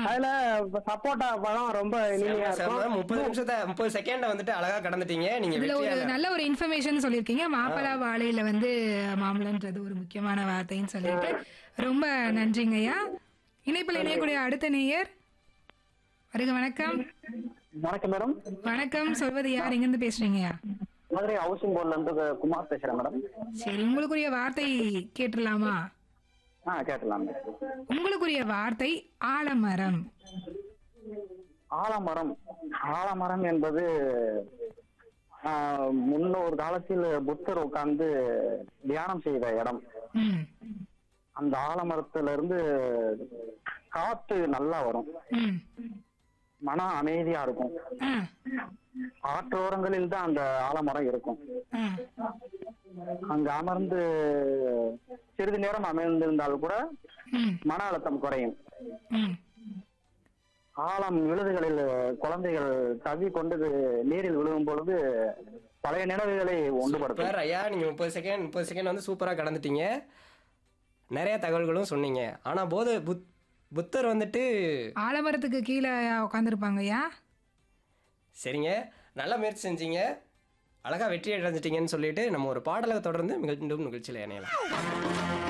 அதுல சப்போட்டா பழம் ரொம்ப இனிமையா இருக்கும் முப்பது நிமிஷத்தை முப்பது செகண்ட வந்துட்டு அழகா கடந்துட்டீங்க நீங்க இதுல ஒரு வெற்றியாளர் நல்ல ஒரு இன்ஃபர்மேஷன் சொல்லியிருக்கீங்க மாப்பழா வாழையில வந்து மாம்பழம்ன்றது ஒரு முக்கியமான வார்த்தைன்னு சொல்லிட்டு ரொம்ப நன்றிங்கய்யா இணைப்பில் இணையக்கூடிய அடுத்த நேயர் வருக வணக்கம் வணக்கம் மேடம் வணக்கம் சொல்வது யார் எங்கிருந்து பேசுறீங்கய்யா மதுரை ஹவுசிங் போர்ட்ல இருந்து குமார் பேசுறேன் மேடம் சரி உங்களுக்குரிய வார்த்தை கேட்டுடலாமா ஆ கேட்கலாம் உங்களுக்குரிய வார்த்தை ஆலமரம் ஆலமரம் ஆலமரம் என்பது ஆ, முன்னொரு காலத்தில் புத்தர் உட்கார்ந்து தியானம் செய்த இடம் ம் அந்த ஆலமரத்துல இருந்து காத்து நல்லா வரும் ம் மன அமைதியா இருக்கும் ஆ ஆற்றோரங்களில் தான் அந்த ஆலமரம் இருக்கும் ஆ அங்க அமர்ந்து சிறிது நேரம் அமர்ந்திருந்தால் கூட ம் மன அழுத்தம் குறையும் ம் ஆழம் விழுதுகளில் குழந்தைகள் தவி கொண்டு நீரில் விழுகும் பொழுது பழைய நினைவுகளை ஒன்றுபடுத்தும் சூப்பர் ஐயா நீங்க முப்பது செகண்ட் முப்பது செகண்ட் வந்து சூப்பரா கடந்துட்டீங்க நிறைய தகவல்களும் சொன்னீங்க ஆனா போது புத் புத்தர் வந்துட்டு ஆலமரத்துக்கு கீழே உட்காந்துருப்பாங்கய்யா சரிங்க நல்ல முயற்சி செஞ்சீங்க அழகா வெற்றி அடைஞ்சிட்டீங்கன்னு சொல்லிட்டு நம்ம ஒரு பாடலை தொடர்ந்து மீண்டும் நிகழ்ச்சியில் இணையலாம்